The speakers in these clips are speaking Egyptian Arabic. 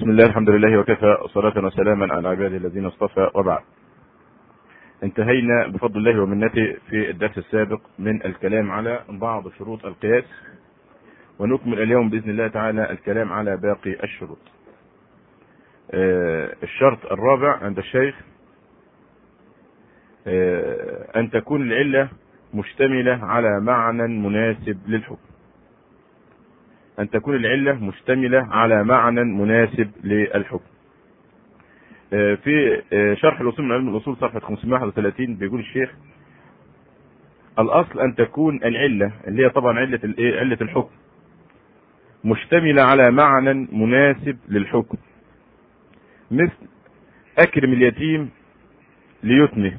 بسم الله الحمد لله وكفى صلاة وسلاما على عباده الذين اصطفى وبعد. انتهينا بفضل الله ومنته في الدرس السابق من الكلام على بعض شروط القياس ونكمل اليوم باذن الله تعالى الكلام على باقي الشروط. آه الشرط الرابع عند الشيخ آه ان تكون العله مشتمله على معنى مناسب للحكم. أن تكون العلة مشتملة على معنى مناسب للحكم. في شرح الأصول من علم الأصول صفحة 531 بيقول الشيخ الأصل أن تكون العلة اللي هي طبعا علة الإيه؟ علة الحكم مشتملة على معنى مناسب للحكم. مثل أكرم اليتيم ليتمه.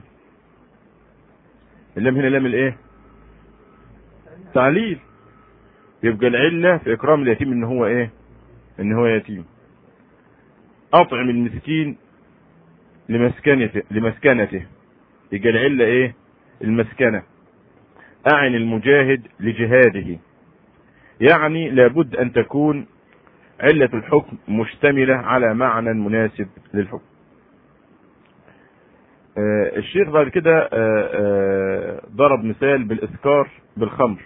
اللام هنا لام الإيه؟ تعليل يبقى العله في اكرام اليتيم ان هو ايه ان هو يتيم اطعم المسكين لمسكنته لمسكنته يبقى العله ايه المسكنه اعن المجاهد لجهاده يعني لابد ان تكون علة الحكم مشتملة على معنى مناسب للحكم. آه الشيخ بعد كده آه آه ضرب مثال بالإسكار بالخمر.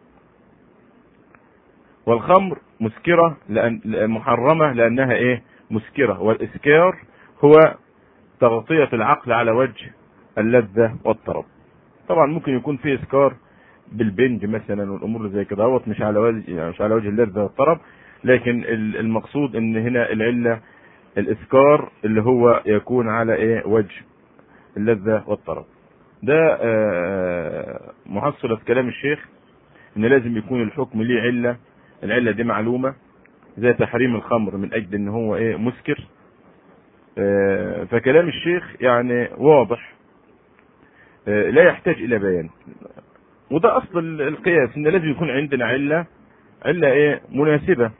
والخمر مسكرة لأن محرمة لأنها إيه؟ مسكرة والإسكار هو تغطية العقل على وجه اللذة والطرب. طبعا ممكن يكون في إسكار بالبنج مثلا والأمور اللي زي كده اهوت مش على وجه يعني مش على وجه اللذة والطرب لكن المقصود إن هنا العلة الإسكار اللي هو يكون على إيه؟ وجه اللذة والطرب. ده محصلة كلام الشيخ إن لازم يكون الحكم ليه علة العله دي معلومه زي تحريم الخمر من اجل ان هو ايه مسكر آه فكلام الشيخ يعني واضح آه لا يحتاج الى بيان وده اصل القياس ان لازم يكون عندنا عله عله ايه مناسبه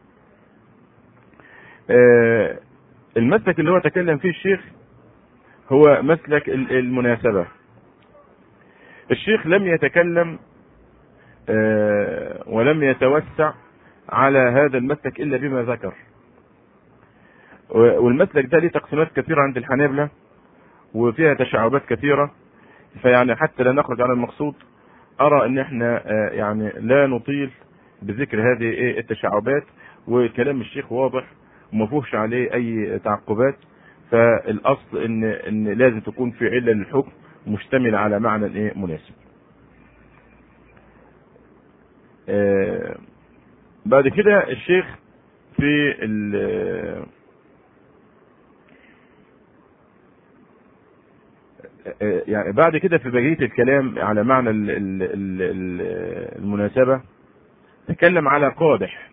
آه المسلك اللي هو تكلم فيه الشيخ هو مسلك المناسبه الشيخ لم يتكلم ولم يتوسع على هذا المسلك الا بما ذكر والمسلك ده ليه تقسيمات كثيره عند الحنابله وفيها تشعبات كثيره فيعني حتى لا نخرج عن المقصود ارى ان احنا يعني لا نطيل بذكر هذه ايه التشعبات وكلام الشيخ واضح وما فيهوش عليه اي تعقبات فالاصل ان ان لازم تكون في عله للحكم مشتمله على معنى ايه مناسب. آه بعد كده الشيخ في ال يعني بعد كده في بقيه الكلام على معنى ال ال ال المناسبه تكلم على قادح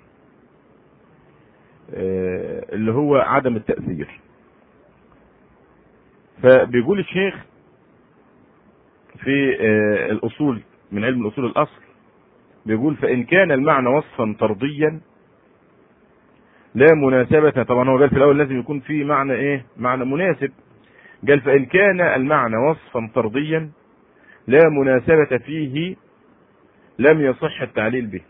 اللي هو عدم التاثير فبيقول الشيخ في الاصول من علم الاصول الاصل بيقول فإن كان المعنى وصفا طرديا لا مناسبة طبعا هو قال في الأول لازم يكون في معنى إيه؟ معنى مناسب قال فإن كان المعنى وصفا طرديا لا مناسبة فيه لم يصح التعليل به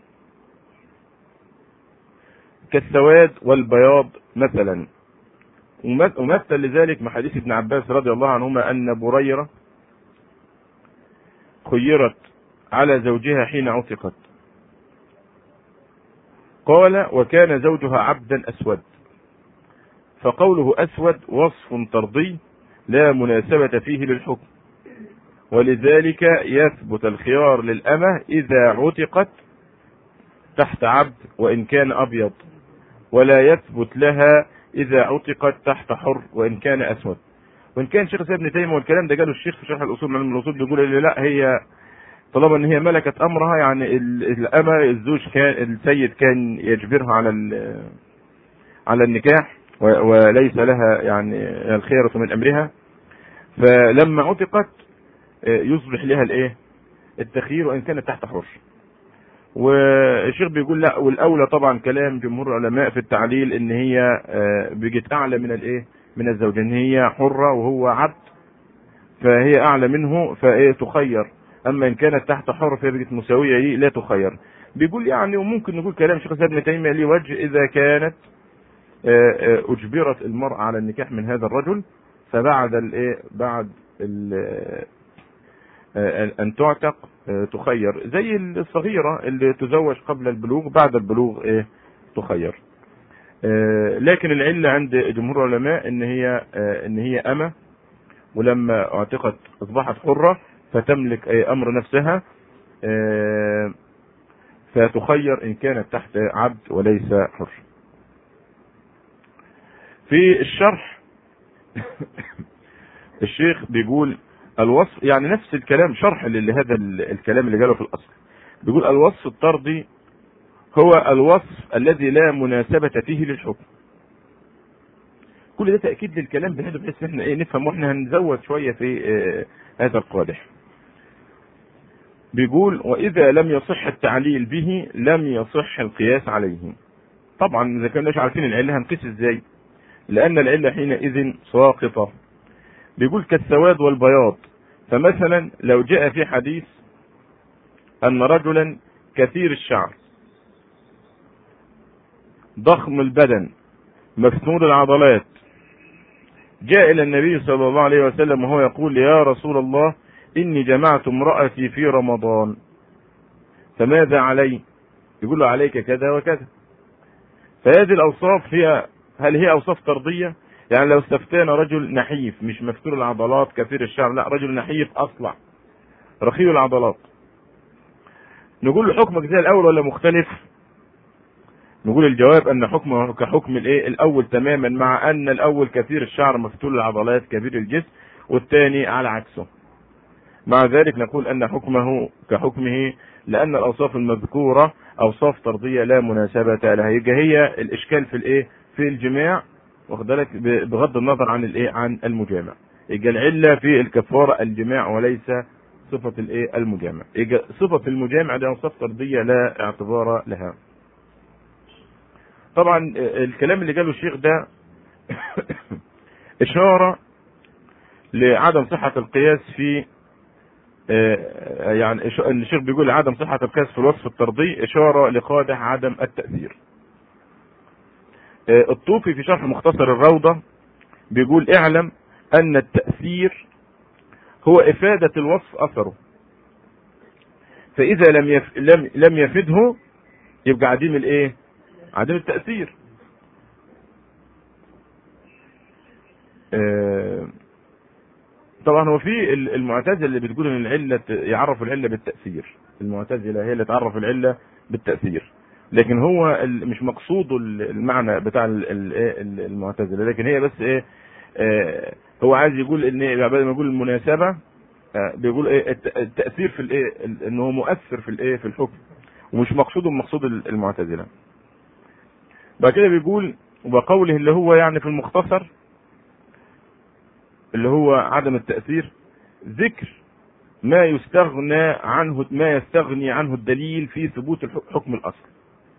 كالسواد والبياض مثلا ومثل لذلك مع حديث ابن عباس رضي الله عنهما أن بريرة خيرت على زوجها حين عتقت قال وكان زوجها عبدا اسود فقوله اسود وصف طردي لا مناسبة فيه للحكم ولذلك يثبت الخيار للأمة إذا عتقت تحت عبد وإن كان أبيض ولا يثبت لها إذا عتقت تحت حر وإن كان أسود وإن كان شيخ ابن تيمية والكلام ده قاله الشيخ في شرح الأصول من الأصول بيقول لي لا هي طالما ان هي ملكت امرها يعني الامه الزوج كان السيد كان يجبرها على على النكاح وليس لها يعني الخيرة من امرها فلما عتقت يصبح لها الايه التخيير وان كانت تحت حر والشيخ بيقول لا والاولى طبعا كلام جمهور العلماء في التعليل ان هي بقت اعلى من الايه من الزوج ان هي حره وهو عبد فهي اعلى منه فايه تخير اما ان كانت تحت حر فهي بقت مساويه ليه لا تخير بيقول يعني وممكن نقول كلام شيخ ابن تيميه ليه وجه اذا كانت اجبرت المرأة على النكاح من هذا الرجل فبعد الايه بعد ان تعتق تخير زي الصغيرة اللي تزوج قبل البلوغ بعد البلوغ ايه تخير لكن العلة عند جمهور العلماء ان هي ان هي امة ولما اعتقت اصبحت حرة فتملك امر نفسها فتخير ان كانت تحت عبد وليس حر في الشرح الشيخ بيقول الوصف يعني نفس الكلام شرح لهذا الكلام اللي جاله في الاصل بيقول الوصف الطردي هو الوصف الذي لا مناسبة فيه للحكم كل ده تأكيد للكلام بهذا بحيث احنا ايه نفهم واحنا هنزود شوية في اه هذا القادح بيقول واذا لم يصح التعليل به لم يصح القياس عليه طبعا اذا كناش عارفين العله هنقيس ازاي لان العله حينئذ ساقطه بيقول كالسواد والبياض فمثلا لو جاء في حديث ان رجلا كثير الشعر ضخم البدن مسنود العضلات جاء الى النبي صلى الله عليه وسلم وهو يقول يا رسول الله إني جمعت امرأتي في رمضان فماذا علي يقول له عليك كذا وكذا فهذه الأوصاف هي هل هي أوصاف طردية يعني لو استفتانا رجل نحيف مش مفتور العضلات كثير الشعر لا رجل نحيف أصلع رخيو العضلات نقول له حكمك زي الأول ولا مختلف نقول الجواب أن حكمه كحكم الإيه الأول تماما مع أن الأول كثير الشعر مفتول العضلات كبير الجسم والثاني على عكسه مع ذلك نقول ان حكمه كحكمه لان الاوصاف المذكوره اوصاف طرديه لا مناسبه لها يبقى هي الاشكال في الايه في الجماع واخد بالك بغض النظر عن الايه عن المجامع يبقى العله في الكفاره الجماع وليس صفه الايه المجامع يبقى صفه المجامع دي اوصاف طرديه لا اعتبار لها طبعا الكلام اللي قاله الشيخ ده اشاره لعدم صحه القياس في يعني الشيخ بيقول عدم صحة القياس في الوصف الطردي إشارة لقادح عدم التأثير. الطوفي في شرح مختصر الروضة بيقول اعلم أن التأثير هو إفادة الوصف أثره. فإذا لم يف... لم لم يفده يبقى عديم الإيه؟ عديم التأثير. آه طبعا هو في المعتزله اللي بتقول ان العله يعرفوا العله بالتاثير المعتزله هي اللي تعرف العله بالتاثير لكن هو مش مقصوده المعنى بتاع المعتزله لكن هي بس ايه آه هو عايز يقول ان بعد ما يقول المناسبه آه بيقول ايه التاثير في الايه ان هو مؤثر في الايه في الحكم ومش مقصوده مقصود المعتزله بعد كده بيقول وقوله اللي هو يعني في المختصر اللي هو عدم التأثير ذكر ما يستغنى عنه ما يستغني عنه الدليل في ثبوت حكم الأصل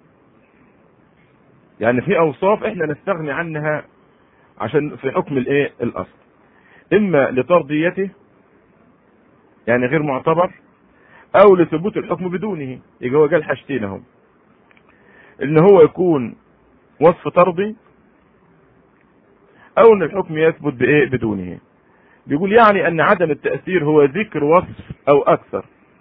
يعني في أوصاف احنا نستغني عنها عشان في حكم الايه الأصل إما لترضيته يعني غير معتبر أو لثبوت الحكم بدونه يبقى هو قال حاجتين اهم إن هو يكون وصف طردي او ان الحكم يثبت بايه بدونه بيقول يعني ان عدم التاثير هو ذكر وصف او اكثر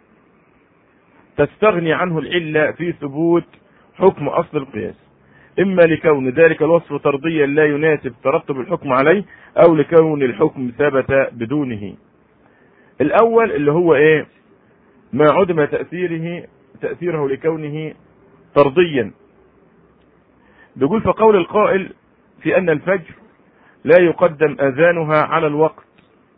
تستغني عنه العله في ثبوت حكم اصل القياس اما لكون ذلك الوصف طرديا لا يناسب ترتب الحكم عليه او لكون الحكم ثبت بدونه الاول اللي هو ايه ما عدم تاثيره تاثيره لكونه طرديا بيقول فقول القائل في ان الفجر لا يقدم اذانها على الوقت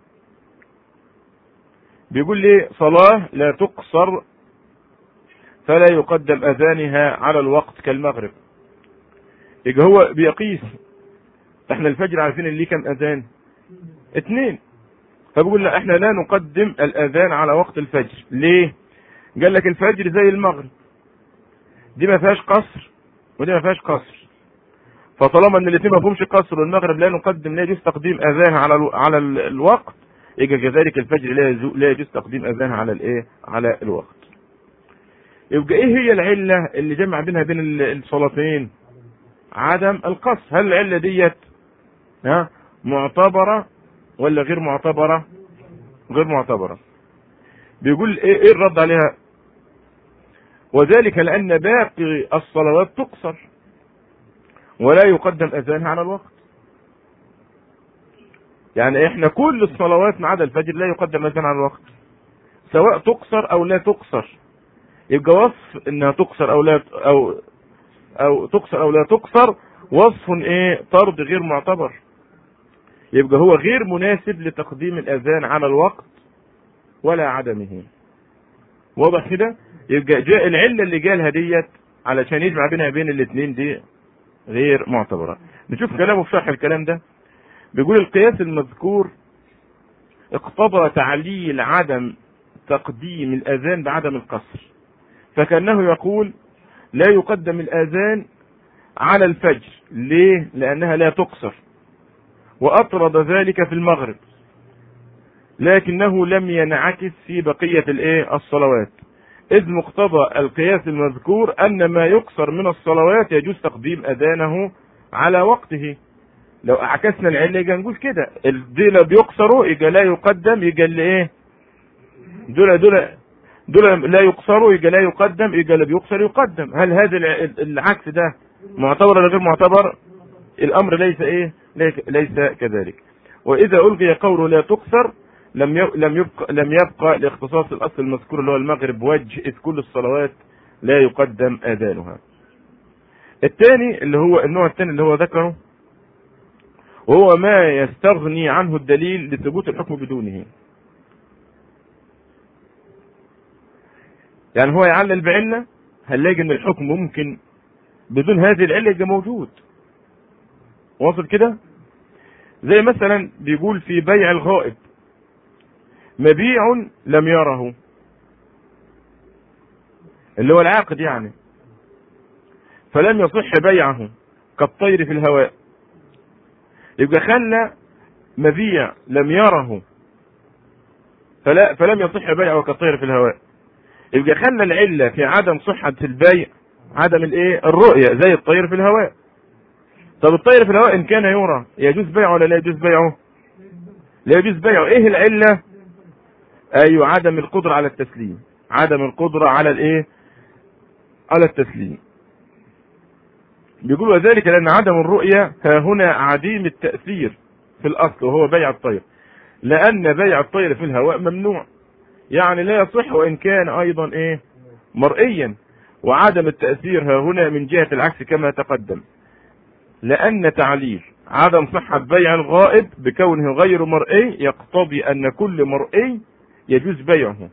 بيقول لي صلاة لا تقصر فلا يقدم اذانها على الوقت كالمغرب يبقى هو بيقيس احنا الفجر عارفين اللي كم اذان اثنين فبيقول لا احنا لا نقدم الاذان على وقت الفجر ليه قال لك الفجر زي المغرب دي ما فيهاش قصر ودي ما فيهاش قصر فطالما ان الاثنين ما فيهمش قصر والمغرب لا نقدم لا يجوز تقديم اذانها على الو... على الوقت يبقى كذلك الفجر لا يجوز لا يجوز تقديم اذانها على الايه على الوقت يبقى ايه هي العله اللي جمع بينها بين الصلاتين عدم القص هل العله ديت ها معتبره ولا غير معتبره غير معتبره بيقول ايه, إيه الرد عليها وذلك لان باقي الصلوات تقصر ولا يقدم اذانها على الوقت يعني احنا كل الصلوات ما عدا الفجر لا يقدم اذان على الوقت سواء تقصر او لا تقصر يبقى وصف انها تقصر او لا او او تقصر او لا تقصر وصف ايه طرد غير معتبر يبقى هو غير مناسب لتقديم الاذان على الوقت ولا عدمه واضح كده يبقى جاء العله اللي جالها ديت علشان يجمع بينها بين الاثنين دي غير معتبره نشوف كلامه في شرح الكلام ده بيقول القياس المذكور اقتضى تعليل عدم تقديم الاذان بعدم القصر فكانه يقول لا يقدم الاذان على الفجر ليه لانها لا تقصر واطرد ذلك في المغرب لكنه لم ينعكس في بقية الايه الصلوات اذ مقتضى القياس المذكور ان ما يقصر من الصلوات يجوز تقديم اذانه على وقته لو عكسنا العلة يبقى نقول كده دول بيقصروا يبقى لا يقدم يبقى اللي ايه دول دول دول لا يقصروا يبقى لا يقدم يبقى اللي بيقصر يقدم هل هذا العكس ده معتبر ولا غير معتبر الامر ليس ايه ليس كذلك واذا الغي قوله لا تقصر لم لم يبقى لم يبقى لاختصاص الاصل المذكور اللي هو المغرب وجه اذ كل الصلوات لا يقدم اذانها. الثاني اللي هو النوع الثاني اللي هو ذكره وهو ما يستغني عنه الدليل لثبوت الحكم بدونه. يعني هو يعلل بعله هنلاقي ان الحكم ممكن بدون هذه العله يبقى موجود. واصل كده؟ زي مثلا بيقول في بيع الغائب مبيع لم يره اللي هو العاقد يعني فلم يصح بيعه كالطير في الهواء يبقى خلى مبيع لم يره فلا فلم يصح بيعه كالطير في الهواء يبقى خلى العله في عدم صحه البيع عدم الايه الرؤيه زي الطير في الهواء طب الطير في الهواء ان كان يرى يجوز بيعه ولا لا يجوز بيعه لا يجوز بيعه ايه العله ايوه عدم القدرة على التسليم عدم القدرة على الايه على التسليم بيقول وذلك لان عدم الرؤية ها هنا عديم التأثير في الاصل وهو بيع الطير لان بيع الطير في الهواء ممنوع يعني لا يصح وان كان ايضا ايه مرئيا وعدم التأثير ها هنا من جهة العكس كما تقدم لأن تعليل عدم صحة بيع الغائب بكونه غير مرئي يقتضي أن كل مرئي يجوز بيعه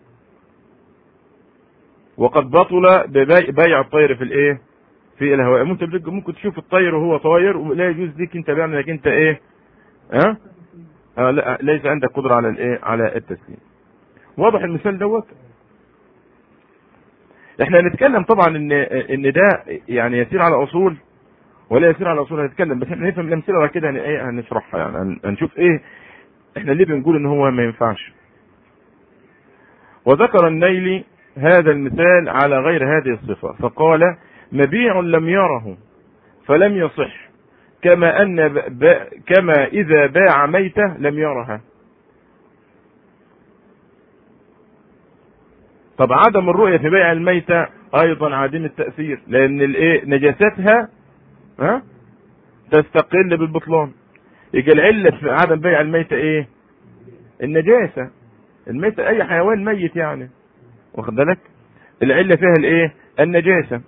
وقد بطل ببيع الطير في الايه في الهواء ممكن ممكن تشوف الطير وهو طاير ولا يجوز ليك انت بيع انك انت ايه ها أه؟ لا ليس عندك قدرة على الايه على التسليم واضح المثال دوت احنا هنتكلم طبعا ان ان ده يعني يسير على اصول ولا يسير على اصول هنتكلم بس احنا نفهم الامثله كده ايه هنشرحها يعني هنشوف ايه احنا ليه بنقول ان هو ما ينفعش وذكر النيلي هذا المثال على غير هذه الصفة فقال مبيع لم يره فلم يصح كما أن ب... كما إذا باع ميتة لم يرها طب عدم الرؤية في بيع الميتة أيضا عديم التأثير لأن الإيه نجاستها ها تستقل بالبطلان يبقى العلة في عدم بيع الميتة إيه؟ النجاسة الميت اي حيوان ميت يعني واخد بالك العله فيها الايه النجاسه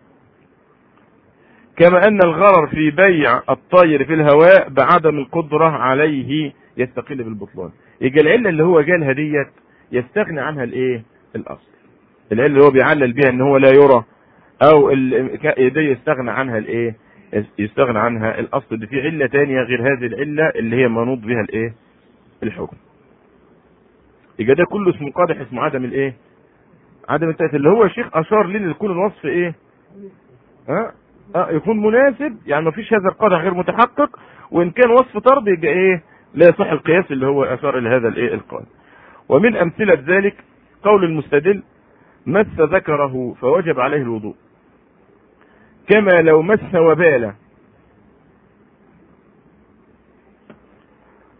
كما ان الغرر في بيع الطير في الهواء بعدم القدره عليه يستقل بالبطلان يبقى العله اللي هو جالها ديت يستغني عنها الايه الاصل العله اللي هو بيعلل بها ان هو لا يرى او دي يستغنى عنها الايه يستغنى عنها الاصل دي في عله تانية غير هذه العله اللي هي منوط بها الايه الحكم يبقى ده كله اسمه قادح اسمه عدم الايه عدم التأثير اللي هو الشيخ اشار لنا يكون الوصف ايه ها أه؟ يكون مناسب يعني ما فيش هذا القادح غير متحقق وان كان وصف طرد يبقى ايه لا يصح القياس اللي هو اشار الى هذا الايه القول ومن امثله ذلك قول المستدل مس ذكره فوجب عليه الوضوء كما لو مس وباله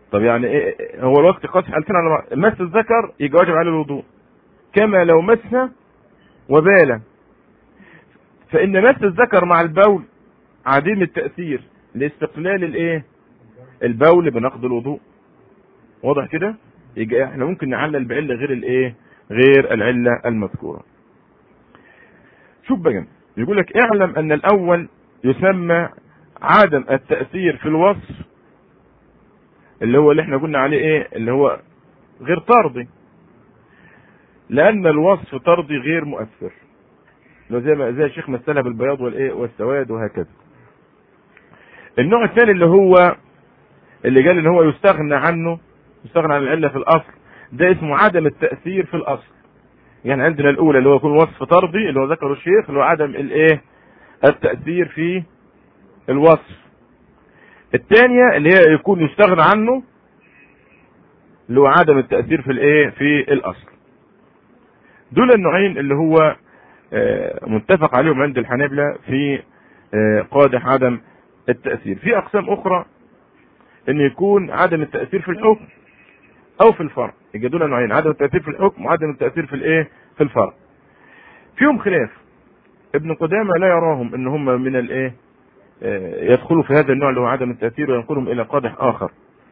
طب يعني إيه هو الوقت قاس حالتين على بعض مس الذكر يبقى واجب عليه الوضوء كما لو مس وبال فإن مس الذكر مع البول عديم التأثير لاستقلال الايه البول بنقض الوضوء واضح كده يبقى احنا ممكن نعلل بعله غير الايه غير العله المذكوره شوف بقى يقول لك اعلم ان الاول يسمى عدم التاثير في الوصف اللي هو اللي احنا قلنا عليه ايه اللي هو غير طردي لان الوصف طردي غير مؤثر لو زي ما زي الشيخ مثلها بالبياض والايه والسواد وهكذا النوع الثاني اللي هو اللي قال ان هو يستغنى عنه يستغنى عن العله في الاصل ده اسمه عدم التاثير في الاصل يعني عندنا الاولى اللي هو يكون وصف طردي اللي هو ذكره الشيخ اللي هو عدم الايه التاثير في الوصف الثانيه اللي هي يكون يستغنى عنه اللي هو عدم التاثير في الايه في الاصل دول النوعين اللي هو متفق عليهم عند الحنابلة في قادح عدم التأثير في أقسام أخرى أن يكون عدم التأثير في الحكم أو في الفرع يبقى دول نوعين عدم التأثير في الحكم وعدم التأثير في الإيه في الفرع فيهم خلاف ابن قدامة لا يراهم ان هم من الايه يدخلوا في هذا النوع اللي هو عدم التأثير وينقلهم الى قادح اخر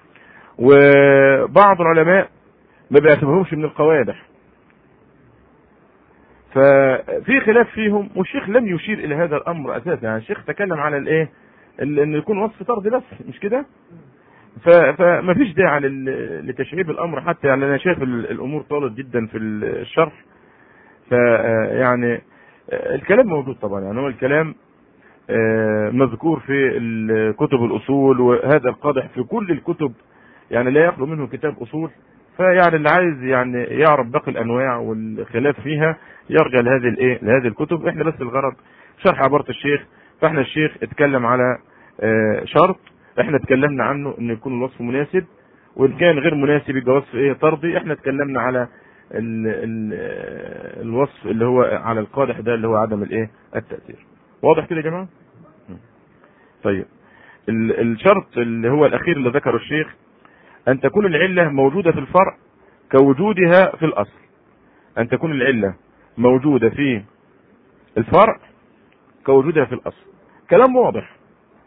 وبعض العلماء ما بيعتبرهمش من القوادح ففي خلاف فيهم والشيخ لم يشير الى هذا الامر اساسا يعني الشيخ تكلم على الايه انه يكون وصف طرد بس مش كده فما فيش داعي لتشعيب الامر حتى يعني انا شايف الامور طالت جدا في الشرح فيعني الكلام موجود طبعا يعني هو الكلام مذكور في كتب الاصول وهذا القادح في كل الكتب يعني لا يخلو منه كتاب اصول فيعني اللي عايز يعني يعرف باقي الانواع والخلاف فيها يرجع لهذه الايه لهذه الكتب احنا بس الغرض شرح عباره الشيخ فاحنا الشيخ اتكلم على شرط احنا اتكلمنا عنه ان يكون الوصف مناسب وان كان غير مناسب يبقى وصف ايه طردي احنا اتكلمنا على ال ال الوصف اللي هو على القادح ده اللي هو عدم الايه التاثير واضح كده يا جماعه طيب الشرط اللي هو الاخير اللي ذكره الشيخ ان تكون العله موجوده في الفرع كوجودها في الاصل ان تكون العله موجوده في الفرع كوجودها في الاصل كلام واضح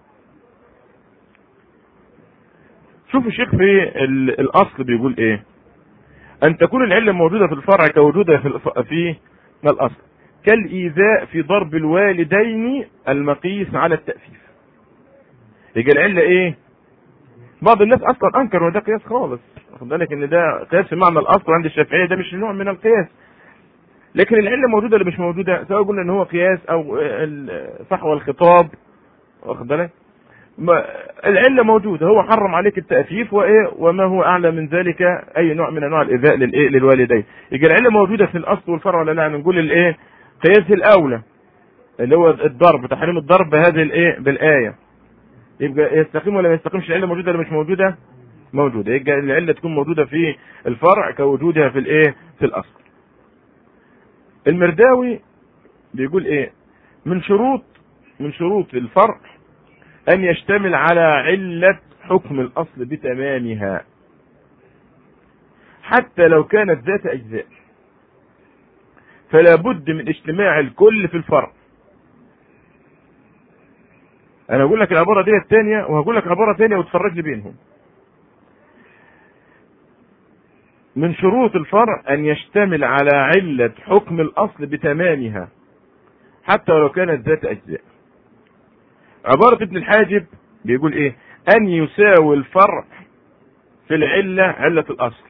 شوف الشيخ في الاصل بيقول ايه ان تكون العله موجوده في الفرع كوجودها في في الاصل كالايذاء في ضرب الوالدين المقيس على التأفيف يبقى العله ايه بعض الناس اصلا انكروا ان ده قياس خالص واخد بالك ان ده قياس في معنى الاصل عند الشافعيه ده مش نوع من القياس لكن العله موجوده اللي مش موجوده سواء قلنا ان هو قياس او صحوى الخطاب واخد بالك العله موجوده هو حرم عليك التأفيف وايه وما هو اعلى من ذلك اي نوع من انواع الايذاء للايه للوالدين يبقى العله موجوده في الاصل والفرع ولا لا نقول الايه قياس الاولى اللي هو الضرب تحريم الضرب بهذه الايه بالايه يبقى يستقيم ولا ما يستقيمش العله موجوده ولا مش موجوده موجوده يبقى العله تكون موجوده في الفرع كوجودها في الايه في الاصل المرداوي بيقول ايه من شروط من شروط الفرع ان يشتمل على علة حكم الاصل بتمامها حتى لو كانت ذات اجزاء فلا بد من اجتماع الكل في الفرع انا اقول لك العباره دي الثانيه وهقول لك عباره ثانيه وتفرج لي بينهم من شروط الفرع ان يشتمل على علة حكم الاصل بتمامها حتى ولو كانت ذات اجزاء عبارة ابن الحاجب بيقول ايه ان يساوي الفرع في العلة علة الاصل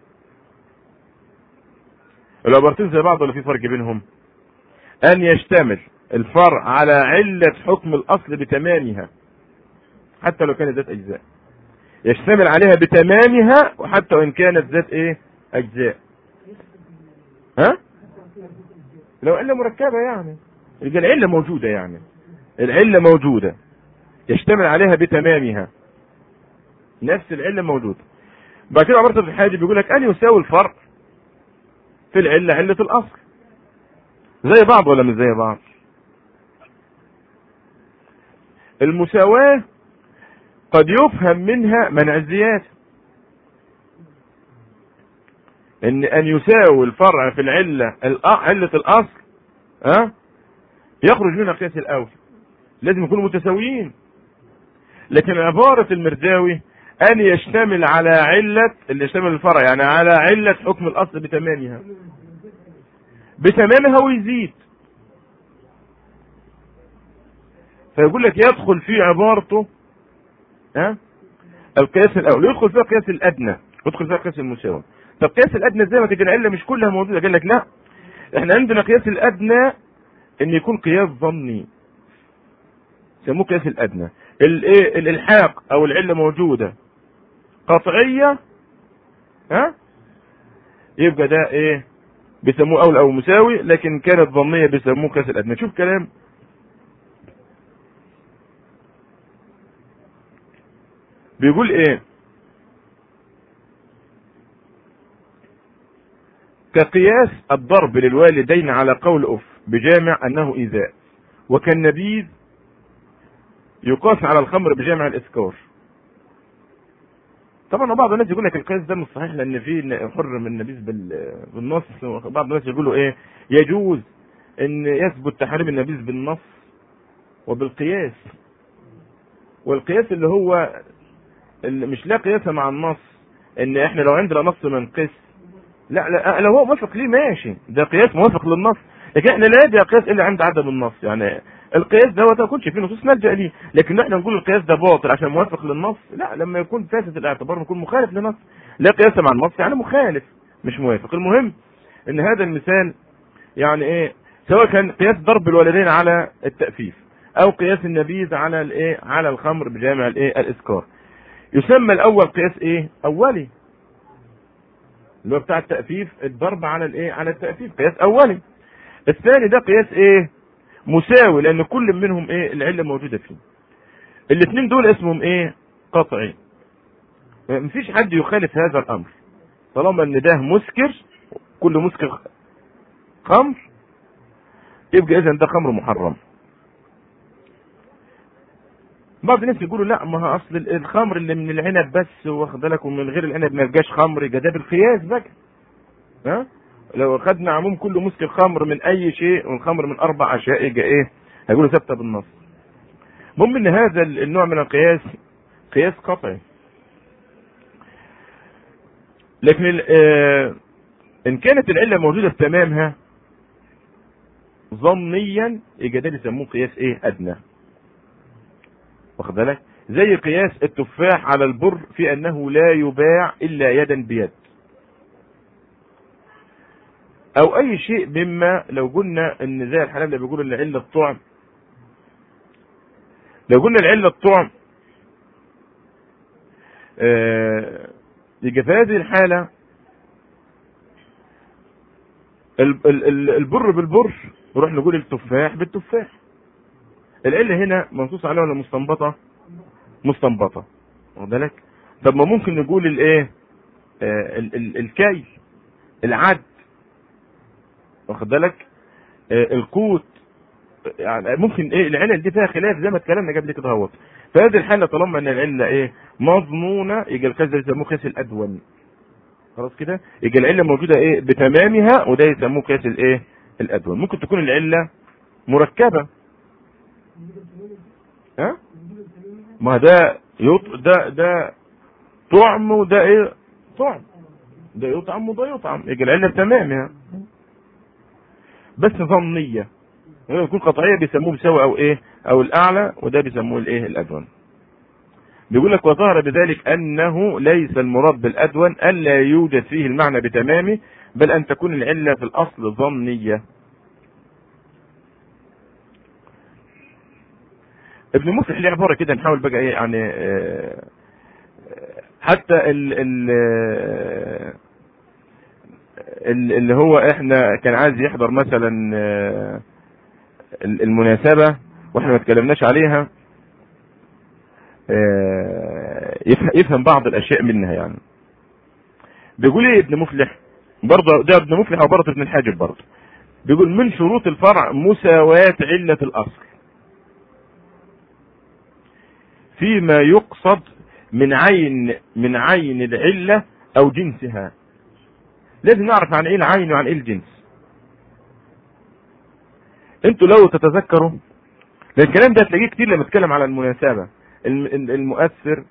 العبارتين زي بعض ولا في فرق بينهم ان يشتمل الفرع على علة حكم الاصل بتمامها حتى لو كانت ذات اجزاء يشتمل عليها بتمامها وحتى وان كانت ذات ايه اجزاء ها لو علة مركبة يعني يبقى العلة موجودة يعني العلة موجودة يشتمل عليها بتمامها نفس العلة موجودة بعد كده عبارة ابن الحاجب بيقول لك أن يساوي الفرق في العلة علة الأصل زي بعض ولا مش زي بعض المساواة قد يفهم منها منع الزيادة ان ان يساوي الفرع في العله عله الاصل ها يخرج منها قياس الاول لازم يكونوا متساويين لكن عبارة المرداوي أن يشتمل على علة اللي يشتمل الفرع يعني على علة حكم الأصل بتمامها بتمامها ويزيد فيقول لك يدخل في عبارته ها القياس الأول يدخل فيها القياس الأدنى يدخل فيها القياس المساوي طب قياس الأدنى ازاي ما تجي العلة مش كلها موجودة قال لك لا احنا عندنا قياس الأدنى ان يكون قياس ظني يسموه قياس الادنى الايه الالحاق او العله موجوده قطعيه ها يبقى ده ايه بيسموه اول او مساوي لكن كانت ظنيه بيسموه قياس الادنى شوف كلام بيقول ايه كقياس الضرب للوالدين على قول اف بجامع انه ايذاء وكالنبيذ يقاس على الخمر بجامع الاسكار طبعا بعض الناس يقول لك القياس ده مش صحيح لان في حر من النبيذ بالنص بعض الناس يقولوا ايه يجوز ان يثبت تحريم النبيذ بالنص وبالقياس والقياس اللي هو اللي مش لا قياس مع النص ان احنا لو عندنا نص منقس لا لا لو هو موافق ليه ماشي ده قياس موافق للنص لكن احنا لا يدعي قياس الا عند عدم النص يعني القياس ده ما يكونش فيه نصوص نلجا ليه لكن احنا نقول القياس ده باطل عشان موافق للنص لا لما يكون فاسد الاعتبار نكون مخالف للنص لا قياس مع النص يعني مخالف مش موافق المهم ان هذا المثال يعني ايه سواء كان قياس ضرب الوالدين على التأفيف او قياس النبيذ على الايه على الخمر بجامع الايه الاسكار يسمى الاول قياس ايه اولي اللي هو بتاع التأفيف الضرب على الايه على التأفيف قياس اولي الثاني ده قياس ايه مساوي لان كل منهم ايه العله موجوده فيه الاثنين دول اسمهم ايه قطعي مفيش حد يخالف هذا الامر طالما ان ده مسكر كل مسكر خمر يبقى اذا ده خمر محرم بعض الناس يقولوا لا ما هو اصل الخمر اللي من العنب بس واخد بالك ومن غير العنب ما يبقاش خمر يبقى ده بالقياس بقى ها لو خدنا عموم كل مسكر خمر من اي شيء والخمر من اربع اشياء يبقى ايه هيقولوا ثابته بالنص المهم ان هذا النوع من القياس قياس قطعي لكن آه ان كانت العله موجوده في تمامها ظنيا يبقى ده بيسموه قياس ايه ادنى واخد بالك زي قياس التفاح على البر في انه لا يباع الا يدا بيد او اي شيء مما لو قلنا ان زي الحنابلة بيقولوا ان علة الطعم لو قلنا العلة الطعم آه يبقى في هذه الحالة البر بالبر نروح نقول التفاح بالتفاح العلة هنا منصوص عليها ولا مستنبطة؟ مستنبطة واخد بالك؟ طب ما ممكن نقول الايه؟ آه الكيل العد واخد بالك آه القوت يعني ممكن ايه العلل دي فيها خلاف زي ما اتكلمنا قبل كده اهوت في هذه الحاله طالما ان العله ايه مضمونه يبقى القياس ده يسموه قياس الادون خلاص كده يبقى العله موجوده ايه بتمامها وده يسموه قياس الايه الادون ممكن تكون العله مركبه ها ما ده يط... ده ده طعم وده ايه طعم ده يطعم وده يطعم يبقى العله بتمامها بس ظنية لما يكون قطعية بيسموه بيساوي او ايه او الاعلى وده بيسموه الايه الادون بيقول لك وظهر بذلك انه ليس المراد بالادون الا يوجد فيه المعنى بتمامه بل ان تكون العلة في الاصل ظنية ابن مفلح ليه عبارة كده نحاول بقى ايه يعني حتى ال ال اللي هو احنا كان عايز يحضر مثلا المناسبة واحنا ما اتكلمناش عليها يفهم بعض الاشياء منها يعني بيقول ايه ابن مفلح برضه ده ابن مفلح وبرضه ابن الحاجب برضه بيقول من شروط الفرع مساواة علة الاصل فيما يقصد من عين من عين العلة او جنسها لازم نعرف عن ايه العين وعن ايه الجنس انتوا لو تتذكروا لان الكلام ده هتلاقيه كتير لما اتكلم على المناسبه المؤثر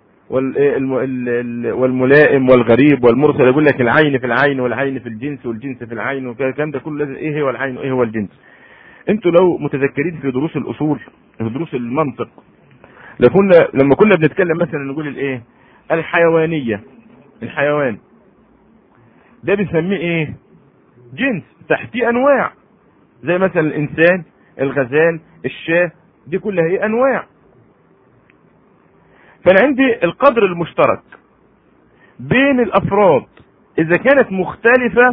والملائم والغريب والمرسل يقول لك العين في العين والعين في الجنس والجنس في العين والكلام ده كله لازم ايه هو العين وايه هو الجنس انتوا لو متذكرين في دروس الاصول في دروس المنطق لكنا لما كنا بنتكلم مثلا نقول الايه الحيوانيه الحيوان ده بنسميه ايه جنس تحتيه انواع زي مثلا الانسان الغزال الشاه دي كلها هي انواع فانا عندي القدر المشترك بين الافراد اذا كانت مختلفة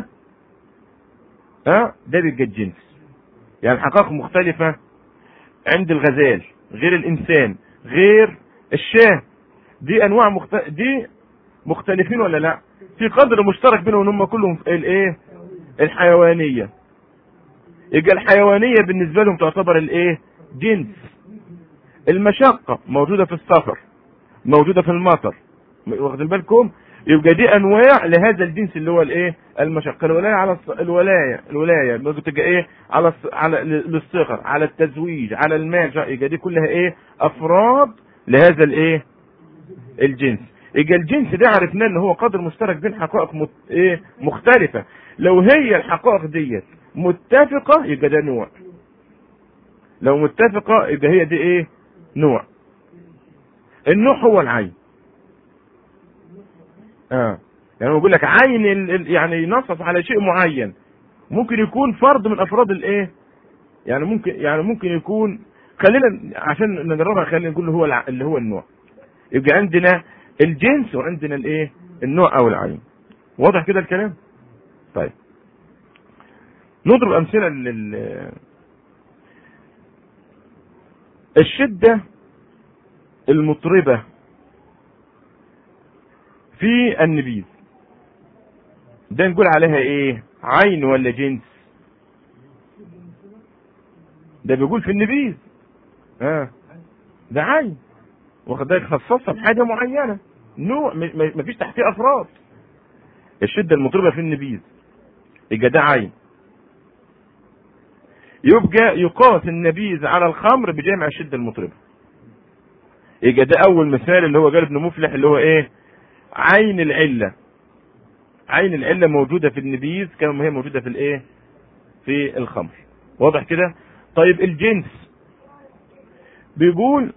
ها ده بيبقى الجنس يعني حقائق مختلفة عند الغزال غير الانسان غير الشاه دي انواع مخت... دي مختلفين ولا لا في قدر مشترك بينهم هم كلهم الايه الحيوانيه يبقى الحيوانيه بالنسبه لهم تعتبر الايه جنس المشقه موجوده في السفر موجوده في المطر واخدين بالكم يبقى دي انواع لهذا الجنس اللي هو الايه المشقه الولايه على الص... الولايه الولايه ممكن تبقى ايه على الص... على للصغر على التزويج على المال يبقى دي كلها ايه افراد لهذا الايه الجنس يبقى الجنس ده عرفناه ان هو قدر مشترك بين حقائق مت... ايه مختلفه لو هي الحقائق ديت متفقه يبقى ده نوع لو متفقه يبقى هي دي ايه نوع النوع هو العين اه يعني بقول لك عين ال... ال... يعني ينصف على شيء معين ممكن يكون فرد من افراد الايه يعني ممكن يعني ممكن يكون خلينا عشان نجربها خلينا نقول هو الع... اللي هو النوع يبقى عندنا الجنس وعندنا الايه النوع او العين واضح كده الكلام طيب نضرب امثله لل الشده المطربه في النبيذ ده نقول عليها ايه عين ولا جنس ده بيقول في النبيذ اه ده عين واخد بالك خصصها بحاجه معينه نوع ما فيش تحتيه افراد الشده المطربه في النبيذ يبقى ده عين يبقى يقاس النبيذ على الخمر بجامع الشده المطربه يبقى ده اول مثال اللي هو قال ابن مفلح اللي هو ايه عين العله عين العله موجوده في النبيذ كما هي موجوده في الايه في الخمر واضح كده طيب الجنس بيقول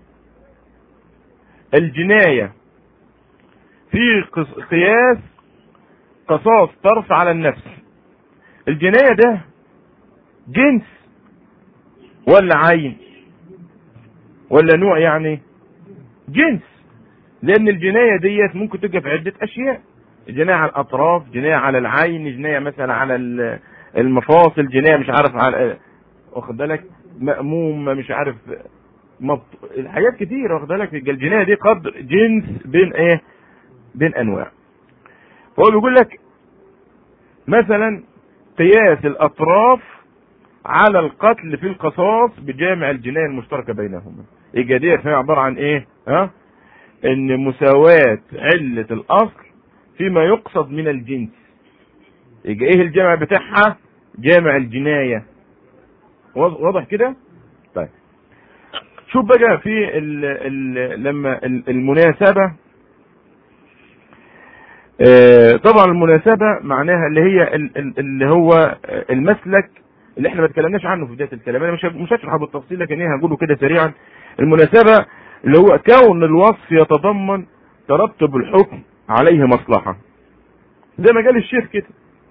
الجناية في قياس قصاص طرف على النفس الجناية ده جنس ولا عين ولا نوع يعني جنس لان الجناية ديت ممكن تبقى في عدة اشياء جناية على الاطراف جناية على العين جناية مثلا على المفاصل جناية مش عارف على واخد بالك مأموم مش عارف مط... الحاجات كتير واخد بالك الجنايه دي قدر جنس بين ايه بين انواع فهو بيقول لك مثلا قياس الاطراف على القتل في القصاص بجامع الجنايه المشتركه بينهما يبقى ديت هي عباره عن ايه ها ان مساواه عله الاصل فيما يقصد من الجنس يبقى ايه الجامع بتاعها جامع الجنايه واضح كده طيب شوف بقى في ال ال لما المناسبة طبعا المناسبة معناها اللي هي اللي هو المسلك اللي احنا ما اتكلمناش عنه في بداية الكلام انا مش مش هشرحه بالتفصيل لكن ايه هنقوله كده سريعا المناسبة اللي هو كون الوصف يتضمن ترتب الحكم عليه مصلحة زي ما قال الشيخ كده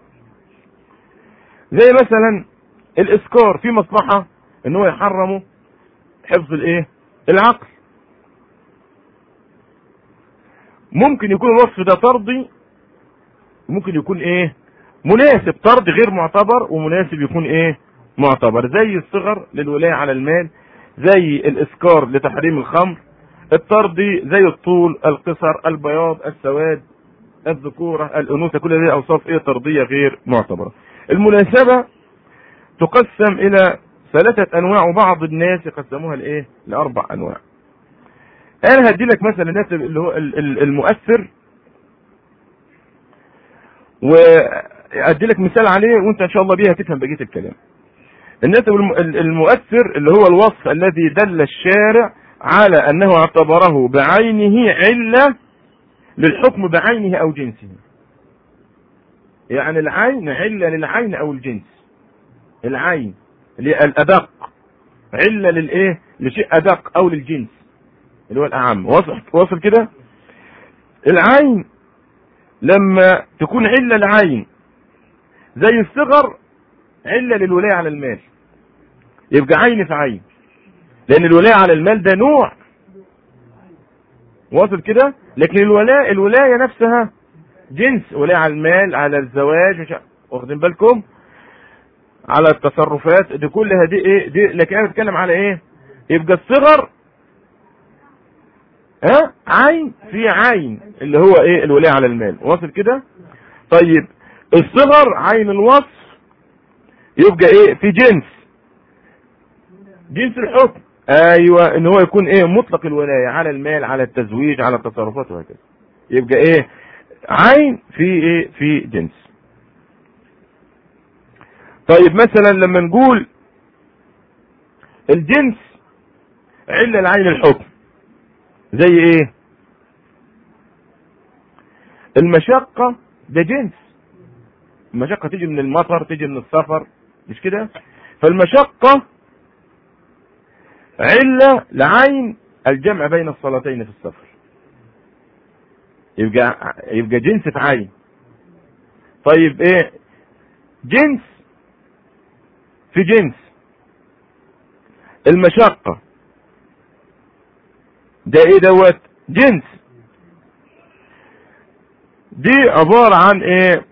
زي مثلا الاسكار في مصلحة ان هو يحرمه حفظ الايه العقل ممكن يكون الوصف ده طردي ممكن يكون ايه مناسب طرد غير معتبر ومناسب يكون ايه معتبر زي الصغر للولاية على المال زي الاسكار لتحريم الخمر الطردي زي الطول القصر البياض السواد الذكورة الانوثة كل هذه اوصاف ايه طردية غير معتبرة المناسبة تقسم الى ثلاثة انواع وبعض الناس يقسموها لايه لاربع انواع انا هدي لك مثلا الناس اللي هو المؤثر ادي لك مثال عليه وانت ان شاء الله بيها تفهم بقيه الكلام النسب المؤثر اللي هو الوصف الذي دل الشارع على انه اعتبره بعينه عله للحكم بعينه او جنسه يعني العين عله للعين او الجنس العين الادق عله للايه لشيء ادق او للجنس اللي هو الاعم واصل واصل كده العين لما تكون عله العين زي الصغر عله للولايه على المال يبقى عين في عين لان الولايه على المال ده نوع واصل كده لكن الولاء الولايه نفسها جنس ولايه على المال على الزواج مش واخدين بالكم على التصرفات دي كلها دي ايه دي لكن انا بتكلم على ايه يبقى الصغر ها عين في عين اللي هو ايه الولايه على المال واصل كده طيب الصغر عين الوصف يبقى ايه في جنس جنس الحكم ايوه ان هو يكون ايه مطلق الولايه على المال على التزويج على التصرفات وهكذا يبقى ايه عين في ايه في جنس طيب مثلا لما نقول الجنس عله العين الحكم زي ايه المشقة ده جنس المشقة تيجي من المطر تيجي من السفر مش كده فالمشقة علة لعين الجمع بين الصلاتين في السفر يبقى يبقى جنس في عين طيب ايه جنس في جنس المشقة ده ايه دوت جنس دي عبارة عن ايه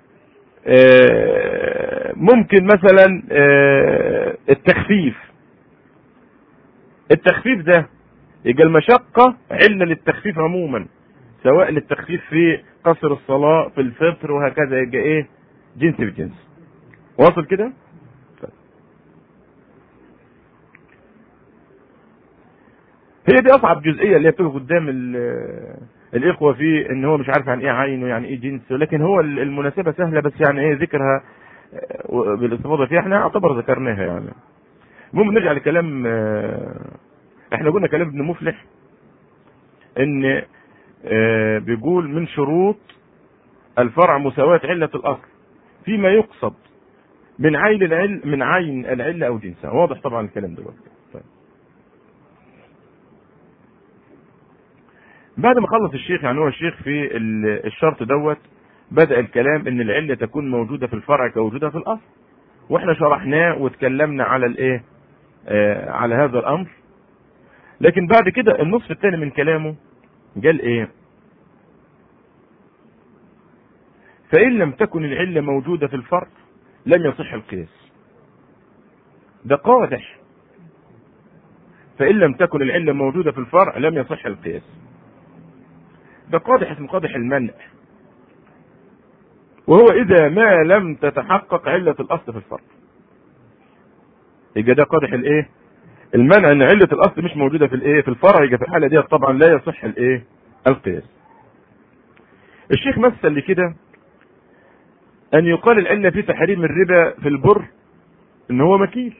آه ممكن مثلا آه التخفيف التخفيف ده يبقى المشقة علة للتخفيف عموما سواء للتخفيف في قصر الصلاة في الفطر وهكذا يبقى ايه جنس بجنس واصل كده هي دي اصعب جزئيه اللي هي بتقف قدام الاخوه في ان هو مش عارف عن ايه عين ويعني ايه جنس ولكن هو المناسبه سهله بس يعني ايه ذكرها بالاستفاضه فيها احنا اعتبر ذكرناها يعني المهم نرجع لكلام احنا قلنا كلام ابن مفلح ان بيقول من شروط الفرع مساواة علة الأصل فيما يقصد من عين العل من عين العلة أو جنسها واضح طبعا الكلام دلوقتي طيب. بعد ما خلص الشيخ يعني هو الشيخ في الشرط دوت بدأ الكلام ان العلة تكون موجودة في الفرع كوجودها في الأصل واحنا شرحناه واتكلمنا على الايه آه على هذا الأمر لكن بعد كده النصف الثاني من كلامه قال ايه فإن لم تكن العلة موجودة في الفرع لم يصح القياس ده قادح فإن لم تكن العلة موجودة في الفرع لم يصح القياس ده قادح اسمه قادح المنع وهو إذا ما لم تتحقق علة الأصل في الفرع يبقى ده قادح الإيه؟ المنع ان علة الاصل مش موجودة في الايه في الفرع يبقى في الحالة دي طبعا لا يصح الايه القياس الشيخ مثل لكده ان يقال العلة في تحريم الربا في البر ان هو مكيل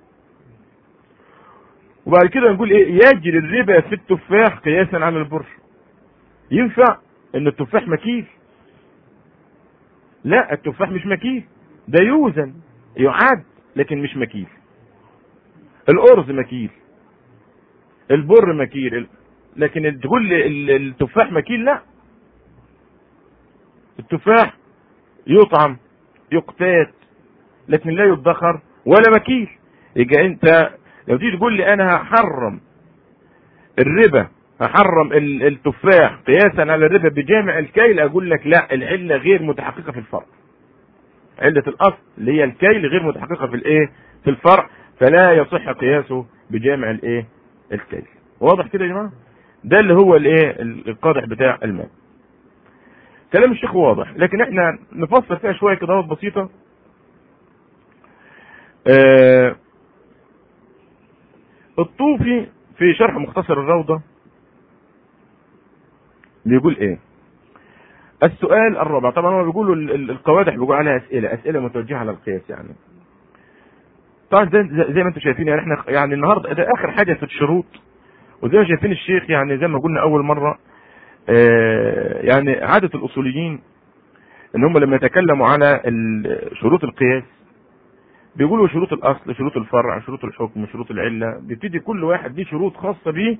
وبعد كده نقول ايه يجري الربا في التفاح قياسا على البر ينفع ان التفاح مكيل لا التفاح مش مكيل ده يوزن يعاد لكن مش مكيل الأرز مكيل البر مكيل لكن تقول التفاح مكيل لا التفاح يطعم يقتات لكن لا يدخر ولا مكيل يبقى انت لو تيجي تقول لي انا هحرم الربا هحرم التفاح قياسا على الربا بجامع الكيل اقول لك لا العله غير متحققه في الفرع عله الاصل اللي هي الكيل غير متحققه في الايه في الفرع فلا يصح قياسه بجامع الايه الكيل واضح كده يا جماعه ده اللي هو الايه القادح بتاع الماء كلام الشيخ واضح لكن احنا نفصل فيها شويه كده بسيطه آه الطوفي في شرح مختصر الروضه بيقول ايه السؤال الرابع طبعا هو بيقولوا القوادح بيقولوا عليها اسئله اسئله متوجهه على القياس يعني طبعا زي ما انتم شايفين يعني احنا يعني النهارده ده اخر حاجه في الشروط وزي ما شايفين الشيخ يعني زي ما قلنا اول مره آه يعني عاده الاصوليين ان هم لما يتكلموا على شروط القياس بيقولوا شروط الاصل شروط الفرع شروط الحكم شروط العله بيبتدي كل واحد ليه شروط خاصه بيه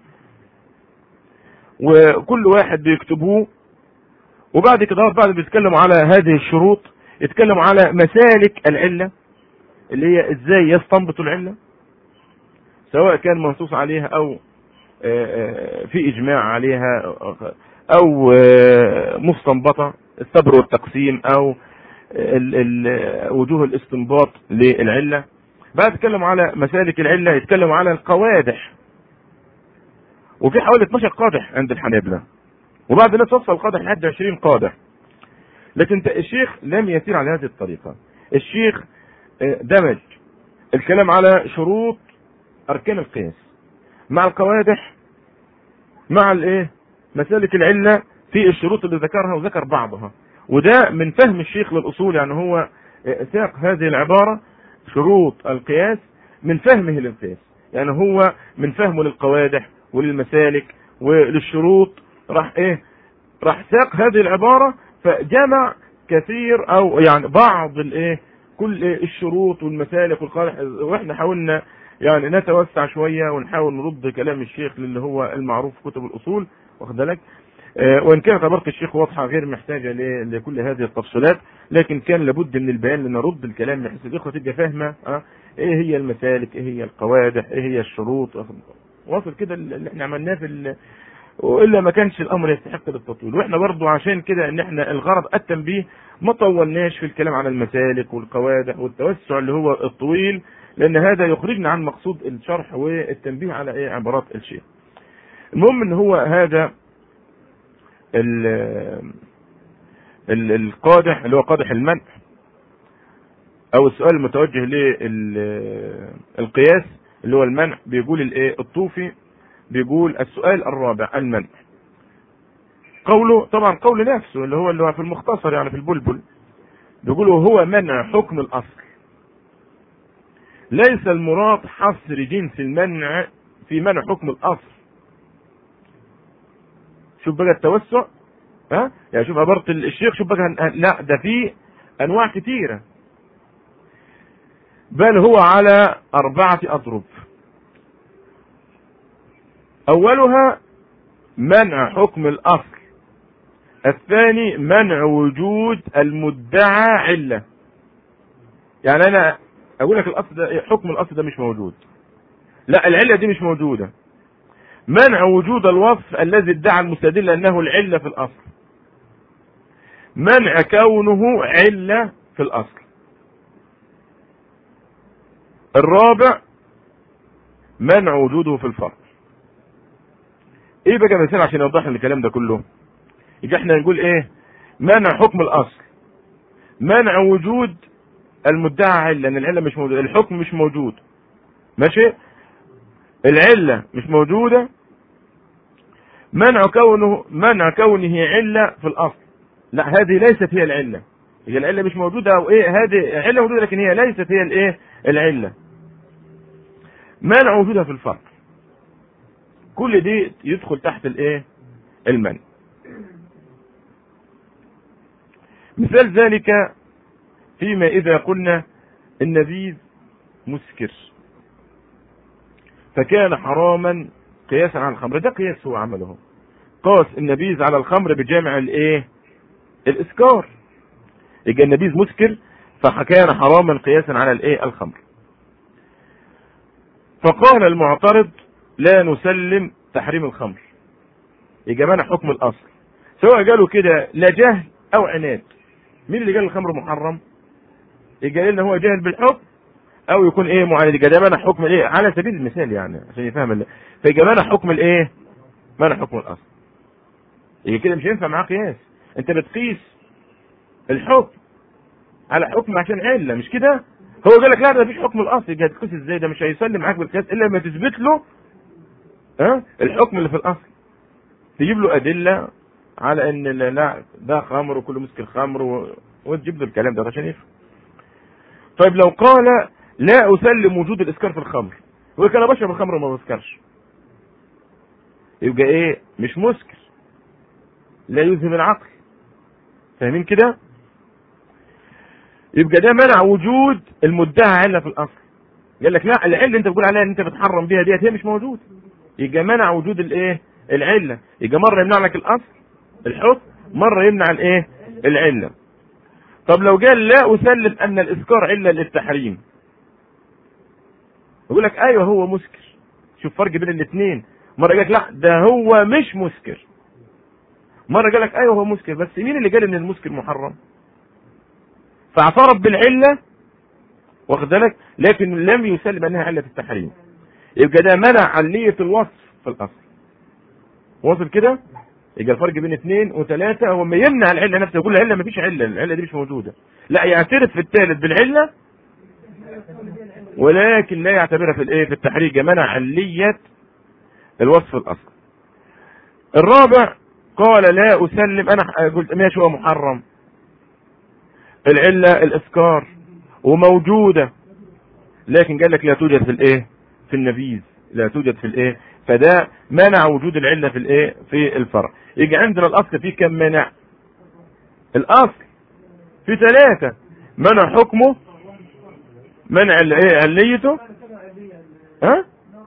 وكل واحد بيكتبوه وبعد كده بعد بيتكلموا على هذه الشروط يتكلموا على مسالك العله اللي هي ازاي يستنبطوا العله سواء كان منصوص عليها او في اجماع عليها او مستنبطه الصبر والتقسيم او ال ال وجوه الاستنباط للعله بعد يتكلموا على مسالك العله يتكلموا على القوادح وفي حوالي 12 قادح عند الحنابلة وبعد الناس وصل القادح لحد 20 قادح لكن الشيخ لم يسير على هذه الطريقة الشيخ دمج الكلام على شروط أركان القياس مع القوادح مع الايه مسالك العلة في الشروط اللي ذكرها وذكر بعضها وده من فهم الشيخ للأصول يعني هو ساق هذه العبارة شروط القياس من فهمه للقياس يعني هو من فهمه للقوادح وللمسالك وللشروط راح ايه راح ساق هذه العبارة فجمع كثير او يعني بعض الايه كل إيه الشروط والمسالك والقادح واحنا حاولنا يعني نتوسع شوية ونحاول نرد كلام الشيخ للي هو المعروف في كتب الاصول واخد بالك آه وان كانت عبارة الشيخ واضحة غير محتاجة لكل هذه التفصيلات لكن كان لابد من البيان لنرد الكلام بحيث الاخوة تبقى فاهمة اه ايه هي المسالك ايه هي القوادح ايه هي الشروط واصل كده اللي احنا عملناه في ال... والا ما كانش الامر يستحق للتطويل واحنا برضو عشان كده ان احنا الغرض التنبيه ما طولناش في الكلام عن المسالك والقوادح والتوسع اللي هو الطويل لان هذا يخرجنا عن مقصود الشرح والتنبيه على ايه عبارات الشيخ المهم ان هو هذا ال ال القادح اللي هو قادح المنع او السؤال المتوجه للقياس اللي هو المنع بيقول الايه الطوفي بيقول السؤال الرابع المنع قوله طبعا قول نفسه اللي هو اللي هو في المختصر يعني في البلبل بيقول هو منع حكم الاصل ليس المراد حصر جنس المنع في منع حكم الاصل شوف بقى التوسع ها يعني شوف عبارة الشيخ شوف بقى لا ده في انواع كتيرة بل هو على اربعة اضرب اولها منع حكم الاصل الثاني منع وجود المدعى علة يعني انا اقول لك الاصل ده حكم الاصل ده مش موجود لا العلة دي مش موجودة منع وجود الوصف الذي ادعى المستدل انه العلة في الاصل منع كونه علة في الاصل الرابع منع وجوده في الفرق ايه بقى مثال عشان يوضح لنا الكلام ده كله يبقى احنا نقول ايه منع حكم الاصل منع وجود المدعى علة لان العلة مش موجودة الحكم مش موجود ماشي العلة مش موجودة منع كونه منع كونه علة في الاصل لا هذه ليست هي العلة هي العلة مش موجودة او ايه هذه علة موجودة لكن هي ليست هي الايه العلة منع وجودها في الفرق كل دي يدخل تحت الايه المنع مثال ذلك فيما اذا قلنا النبيذ مسكر فكان حراما قياسا على الخمر ده قياس هو عمله قاس النبيذ على الخمر بجامع الايه الاسكار يبقى النبيذ مسكر فكان حراما قياسا على الايه الخمر فقال المعترض لا نسلم تحريم الخمر يبقى منع حكم الاصل سواء قالوا كده لا جهل او عناد مين اللي قال الخمر محرم يبقى لنا هو جاهل بالحكم او يكون ايه معاند يبقى ده منع حكم الايه على سبيل المثال يعني عشان يفهم اللي. فيبقى منع حكم الايه منع حكم الاصل يبقى كده مش هينفع معاه قياس انت بتقيس الحكم على حكم عشان عله مش كده هو قال لك لا ده مفيش حكم الاصل يبقى تقيس ازاي ده مش هيسلم معاك بالقياس الا لما تثبت له ها الحكم اللي في الاصل تجيب له ادله على ان لا ده خمر وكل مسكر خمر و... وتجيب له الكلام ده عشان يفهم طيب لو قال لا اسلم وجود الاسكار في الخمر يقول لك انا بشرب الخمر وما بسكرش يبقى ايه مش مسكر لا يذهب العقل فاهمين كده يبقى ده منع وجود المدعى عله في الاصل قال لك لا العله اللي انت بتقول عليها ان انت بتحرم بيها ديت هي مش موجوده يبقى منع وجود الايه العله يبقى مره يمنع لك الاصل الحكم مره يمنع الايه العله طب لو قال لا اسلم ان الاسكار عله للتحريم يقول لك ايوه هو مسكر شوف فرق بين الاثنين مره قال لك لا ده هو مش مسكر مره قال لك ايوه هو مسكر بس مين اللي قال ان المسكر محرم فاعترف بالعله واخد بالك لكن لم يسلم انها عله التحريم يبقى ده منع علية الوصف في الاصل واصل كده يبقى الفرق بين اثنين وثلاثة هو ما يمنع العلة نفسها يقول العلة ما فيش علة العلة دي مش موجودة لا يعترف في الثالث بالعلة ولكن لا يعتبرها في الايه في التحريج منع علية الوصف الاصل الرابع قال لا اسلم انا قلت ماشي هو محرم العلة الاسكار وموجودة لكن قال لك لا توجد في الايه في النبيذ لا توجد في الايه فده منع وجود العله في الايه في الفرع يجي عندنا الاصل فيه كم منع الاصل في ثلاثه منع حكمه منع الايه عليته ها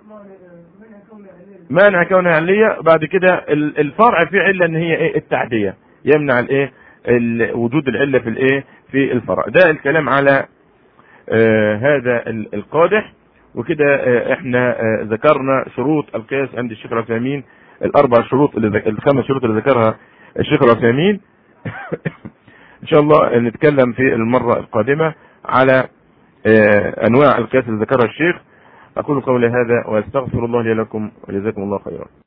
منع كونها علية بعد كده الفرع فيه علة ان هي ايه التعدية يمنع الايه وجود العلة في الايه في الفرع ده الكلام على آه هذا القادح وكده آه احنا آه ذكرنا شروط القياس عند الشيخ العثيمين الاربع شروط اللي ذك... الخمس شروط اللي ذكرها الشيخ العثيمين ان شاء الله نتكلم في المرة القادمة على انواع القياس اللي ذكرها الشيخ اقول قولي هذا واستغفر الله لي لكم وجزاكم الله خيرا